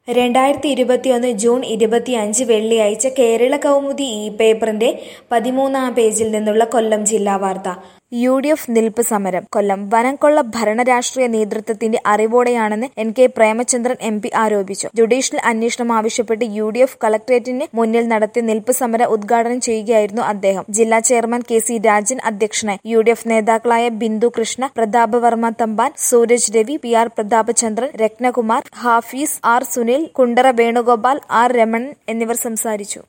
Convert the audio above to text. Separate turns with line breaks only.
രണ്ടായിരത്തി ഇരുപത്തിയൊന്ന് ജൂൺ ഇരുപത്തിയഞ്ച് വെള്ളിയാഴ്ച കേരള കൗമുദി ഈ പേപ്പറിന്റെ പതിമൂന്നാം പേജിൽ നിന്നുള്ള കൊല്ലം ജില്ലാ വാർത്ത യു ഡി എഫ് നിൽപ്പ് സമരം കൊല്ലം വനംകൊള്ള ഭരണരാഷ്ട്രീയ നേതൃത്വത്തിന്റെ അറിവോടെയാണെന്ന് N K Premachandran M P ആരോപിച്ചു ജുഡീഷ്യൽ അന്വേഷണം ആവശ്യപ്പെട്ട് യു ഡി എഫ് കളക്ടറേറ്റിന് മുന്നിൽ നടത്തിയ നിൽപ്പ് സമരം ഉദ്ഘാടനം ചെയ്യുകയായിരുന്നു അദ്ദേഹം ജില്ലാ ചെയർമാൻ കെ സി രാജൻ അധ്യക്ഷനായി യു ഡി എഫ് നേതാക്കളായ Bindu Krishna Prathapavarma Thampan Sooraj Ravi P R Prathapachandran Rathnakumar Hafeez R Sunil Kundara Venugopal R Ramanan എന്നിവർ സംസാരിച്ചു